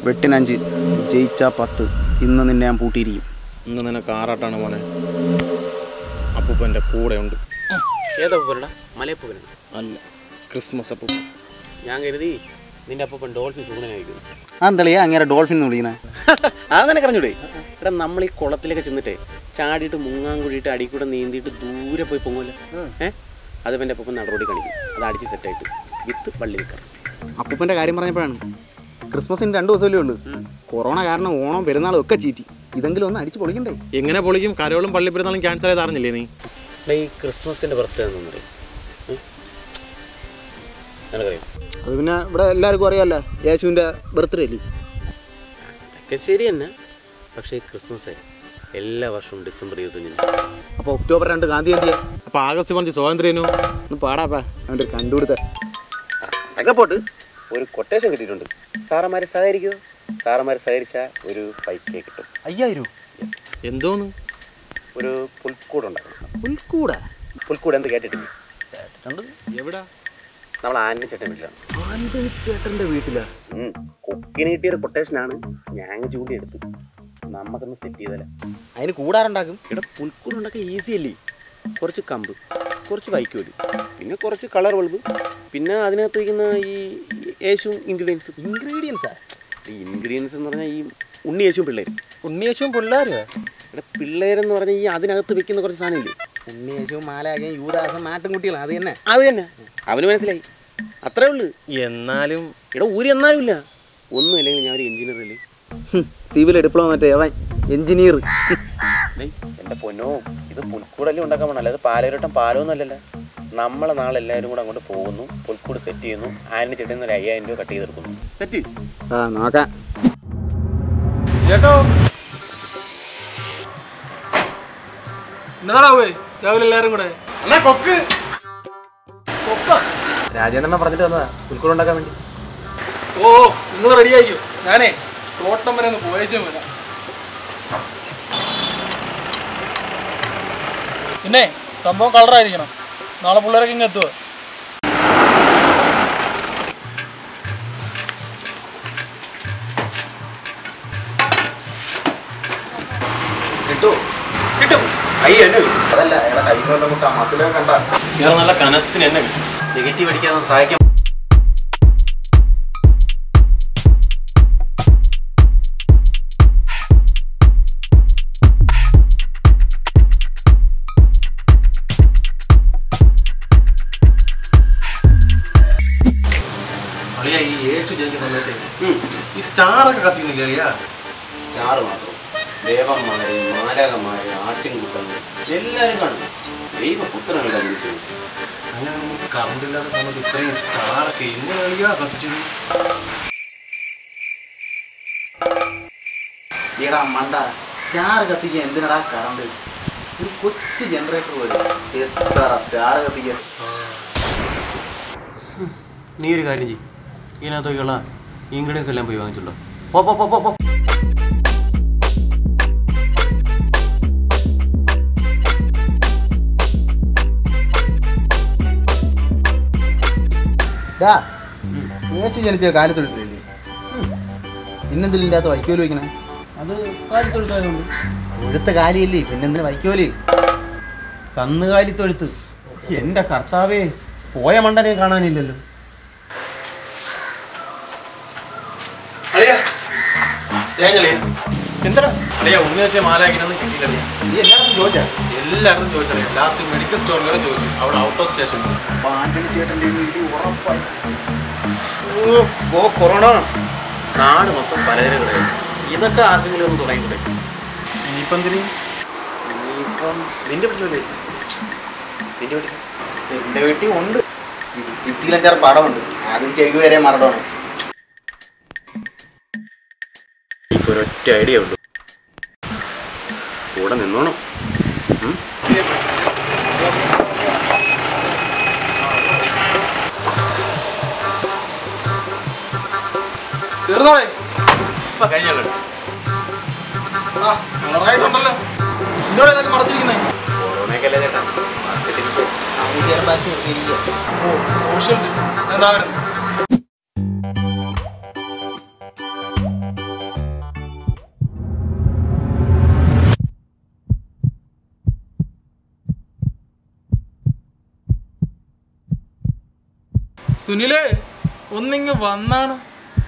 വെട്ടിനഞ്ച് ജയിച്ചാ പത്ത് ഇന്ന് നിന്നെ ഞാൻ പൂട്ടിയിരിക്കും ഇന്ന് നിനക്ക് ആറാട്ടാണ് മോനെ അപ്പൂപ്പൻ്റെ കൂടെ ഉണ്ട് ഏതാ അപ്പൂപ്പനടാ മലയപ്പൂപ്പനാണ് അല്ല ക്രിസ്മസ് അപ്പൂപ്പൻ ഞാൻ കരുതി നിന്റെ അപ്പൂപ്പൻ ഡോൾഫിൻ സുഗുണനായിരിക്കും അതെന്തളിയാ അങ്ങനെ ഡോൾഫിൻ എന്ന് വിളിക്കണേ അത് തന്നെ പറഞ്ഞൂടെ എടാ നമ്മൾ ഈ കുളത്തിലൊക്കെ ചെന്നിട്ടേ ചാടിയിട്ട് മുങ്ങാൻ കുഴിയിട്ട് അടി കൂടെ നീന്തിയിട്ട് ദൂരെ പോയി പൊങ്ങുമല്ലോ ഏ അത് എൻ്റെ അപ്പൂപ്പൻ നടപടി കാണിക്കും അത് അടിച്ച് സെറ്റായിട്ട് വിത്ത് വള്ളി നിൽക്കണം അപ്പൂപ്പൻ്റെ കാര്യം പറഞ്ഞപ്പോഴാണ് ക്രിസ്മസിന് രണ്ട് ദിവസമല്ലേ ഉള്ളൂ കൊറോണ കാരണം ഓണം പെരുന്നാളും ഒക്കെ ചീറ്റി ഇതെങ്കിലും ഒന്ന് അടിച്ച് പൊളിക്കണ്ടേ എങ്ങനെ പൊളിക്കും കരോളും പള്ളിപ്പെരുന്നാളും ക്യാൻസൽ ചെയ്ത് അറിഞ്ഞില്ലേ നീ എടാ ഈ ക്രിസ്മസിൻ്റെ ബർത്ത്ഡേ എന്ന് പറയും നിനക്കറിയാം അത് പിന്നെ ഇവിടെ എല്ലാവർക്കും അറിയാമല്ലോ യേശുവിൻ്റെ ബർത്ത്ഡേ അല്ലേ അതൊക്കെ ശരി തന്നെ പക്ഷേ ഈ ക്രിസ്മസ് എല്ലാ വർഷവും ഡിസംബർ ഇരുപത്തഞ്ചിന് അപ്പോൾ ഒക്ടോബർ രണ്ട് ഗാന്ധി ജയന്തിയാ അപ്പോൾ ആഗസ്റ്റ് പതിനഞ്ച് സ്വാതന്ത്ര്യേനു ഒന്ന് പാടാപ്പാ അവൻ്റെ കണ്ടുപിടുത്ത അതൊക്കെ പോട്ട് ഒരു കൊട്ടേഷൻ കിട്ടിയിട്ടുണ്ട് സാറന്മാരെ സഹകരിക്കുമോ സാറന്മാരെ സഹകരിച്ചാൽ ഒരു ഫൈവ് കെ കിട്ടും അയ്യായിരം എന്തോന്ന് ഒരു പുൽക്കൂട് ഉണ്ടാക്കണം പുൽക്കൂടാ പുൽക്കൂട് എന്ത് കേട്ടിട്ടില്ലേ എവിടാ നമ്മൾ ആൻ്റെ ചേട്ടൻ വീട്ടിലാണ് ആന്റണി ചേട്ടൻ്റെ വീട്ടിലാ ഉം. കുക്കിന് കിട്ടിയ ഒരു കൊട്ടേഷനാണ് ഞാൻ ചൂണ്ടി എടുത്തു നമുക്കൊന്ന് സെറ്റ് ചെയ്തല്ലേ അതിന് കൂടാറുണ്ടാക്കും ഇവിടെ പുൽക്കൂട് ഉണ്ടാക്കാൻ ഈസി അല്ലേ കുറച്ച് കമ്പ് കുറച്ച് വൈക്കോല് പിന്നെ കുറച്ച് കളർ ബൾബ് പിന്നെ അതിനകത്ത് വയ്ക്കുന്ന ഈ യേശുവും ഇൻഗ്രീഡിയൻസ് ഇൻഗ്രീഡിയൻസാ ഈ ഇൻഗ്രീഡിയൻസ് എന്ന് പറഞ്ഞാൽ ഈ ഉണ്ണി യേശുവും പിള്ളേരും ഉണ്ണിയേശും പിള്ളേര് ഇവിടെ പിള്ളേരെന്ന് പറഞ്ഞാൽ ഈ അതിനകത്ത് വെക്കുന്ന കുറച്ച് സാധനമില്ലേ ഉണ്ണിയേശും മാലാകയും യൂദാസും മാട്ടും കുട്ടികളും അത് തന്നെ അത് തന്നെ അവന് മനസ്സിലായി അത്രേ ഉള്ളു എന്നാലും ഇവിടെ ഊരി എന്നാലും ഇല്ല ഒന്നും അല്ലെങ്കിൽ ഞാൻ ഒരു എഞ്ചിനീയർ അല്ലേ സിവിൽ ഡിപ്ലോമ മറ്റേ അവൻ എഞ്ചിനീയർ എൻ്റെ പൊന്നോ ഇത് പുൽക്കൂടല്ലേ ഉണ്ടാക്കാൻ പോകണം അല്ലാതെ പാലൊരട്ടം പാലമൊന്നും അല്ലല്ലോ നമ്മളെ നാളെ എല്ലാവരും കൂടെ അങ്ങോട്ട് പോകുന്നു പുൽക്കൂട് സെറ്റ് ചെയ്യുന്നു ആനിന് ചേട്ടൻ ഒരു അയ്യായിരം രൂപ കട്ട് ചെയ്തെടുക്കുന്നു സെറ്റ് ആ നോക്കാം ചേട്ടോ എന്നതാടാ പോയി രാവിലെ എല്ലാരും കൂടെ എന്നാ കൊക്ക് രാജേന്ദ്രനെ പറഞ്ഞിട്ട് വന്നതാ പുൽക്കൂട് ഉണ്ടാക്കാൻ വേണ്ടി ഓ നിങ്ങൾ റെഡി ആയിക്കോ ഞാനേ തോട്ടം വരെ ഒന്ന് പോയച്ചും വരാം പിന്നെ സംഭവം കളറായിരിക്കണം നാളെ പിള്ളേരൊക്കെ ഇങ്ങ് എത്തുക കിട്ടുമോ കിട്ടും അയ്യോ അതല്ല അയാളെ കൈകൊണ്ട മുട്ട മസിലൊക്കെ കണ്ട വേറെ നല്ല കനത്തിന് എന്നെ കിട്ടും നെഗറ്റീവ് അടിക്കാതെ സഹായിക്കാം അളിയാ ഈ യേശു ജനിക്കുന്ന സമയത്തെ ഈ സ്റ്റാറൊക്കെ കത്തിക്കുന്നില്ല അളിയാ സ്റ്റാർ മാത്രം ദേവന്മാര് മാരകന്മാര് ആട്ടിൻകുട്ടങ്ങൾ എല്ലാവരും കാണും ദൈവപുത്രനാണ് ജനിച്ചത് അങ്ങനെ കറണ്ട് ഇല്ലാത്ത സമയത്ത് ഇത്രയും സ്റ്റാറൊക്കെ എങ്ങനെ അളിയാ കത്തിച്ചത് ഈടാ മണ്ട സ്റ്റാർ കത്തിക്കാൻ എന്തിനടാ കറണ്ട് ഒരു കൊച്ചു ജനറേറ്റർ പോലെ എത്ര സ്റ്റാർ കത്തിക്കാൻ നീ ഒരു കാര്യം ചെയ്യും ഇതിനകത്തേക്കുള്ള ഇൻഗ്രീഡിയൻസ് എല്ലാം പോയി വാങ്ങിച്ചുള്ളൂ പോ പോ പോ പോ പോ ഡാ യേശു ജനിച്ച കാലത്തൊഴുത്തില്ലേ പിന്നെന്തിലും ഇതിൻ്റെ അകത്ത് വൈക്കോല് വയ്ക്കണേ അത് കാലിത്തൊഴുത്തായതുകൊണ്ട് ഒഴുത്ത കാലിയല്ലേ പിന്നെന്തിന് വൈക്കോല് കന്നുകാലിത്തൊഴുത്ത് എന്റെ കർത്താവേ പോയ മണ്ടനെ കാണാനില്ലല്ലോ അളിയാ തേങ്ങളിയാ എന്താ അളിയാ ഉണ്ണിയാശയ മാലാക്കിനൊന്നും കിട്ടിയില്ല നീ എല്ലായിടത്തും ചോദിച്ചാ എല്ലായിടത്തും ചോദിച്ചറിയാം ലാസ്റ്റ് മെഡിക്കൽ സ്റ്റോറിൽ വരെ ചോദിച്ചു അവിടെ ഔട്ട് ഓഫ് സ്റ്റേഷൻ അപ്പൊ ആന്റണി ചേട്ടൻ്റെ വീട്ടിൽ ഉറപ്പായി ഓ കൊറോണ നാട് മൊത്തം പലചര കടയാണ് ഇതൊക്കെ ആർക്കെങ്കിലും ഒന്ന് തുടങ്ങിക്കൂടെ ഇനിയിപ്പം എന്തിന് ഇനിയിപ്പം നിന്റെ വീട്ടിലല്ലേ നിന്റെ വീട്ടിൽ എൻ്റെ വീട്ടിൽ ഉണ്ട് ഭിത്തിയിലഞ്ചാറ് പടമുണ്ട് ആദ്യം ചെവി വരെ മറടമാണ് എനിക്ക് ഒരൊറ്റ ഐഡിയ ഉണ്ട് കൂടെ നിന്നോണം ഉം? തീർന്നോളെ ഇപ്പം കഴിഞ്ഞല്ലോ ആ കളറായിട്ടുണ്ടല്ലോ എന്തോടെ ഇതൊക്കെ മറച്ചിരിക്കുന്നേ കൊറോണയൊക്കെ അല്ലേ ചേട്ടാ മാർക്കറ്റിൽ ഓ സോഷ്യൽ ഡിസ്റ്റൻസ് എന്താ സുനിലേ ഒന്നിങ്ങ് വന്നാണ്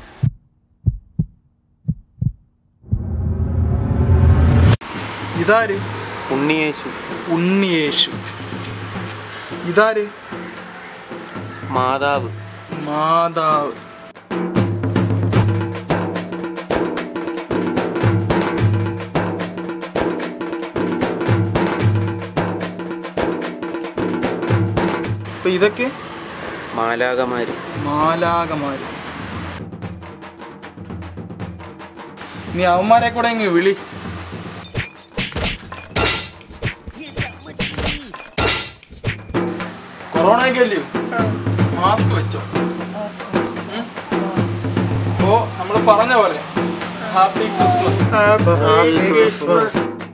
ഇതാര് ഉണ്ണിയേശു ഉണ്ണിയേശു ഇതാര് മാതാവ് മാതാവ് അപ്പൊ ഇതൊക്കെ മാലാകമാര് മാലാകമാര് നീ അവന്മാരെ കൂടെ ഇങ്ങ് വിളി കൊറോണ ഒക്കെ അല്ലയോ മാസ്ക് വെച്ചോ ഉം? അപ്പോ നമ്മൾ പറഞ്ഞ പോലെ ഹാപ്പി ക്രിസ്മസ് Happy Christmas.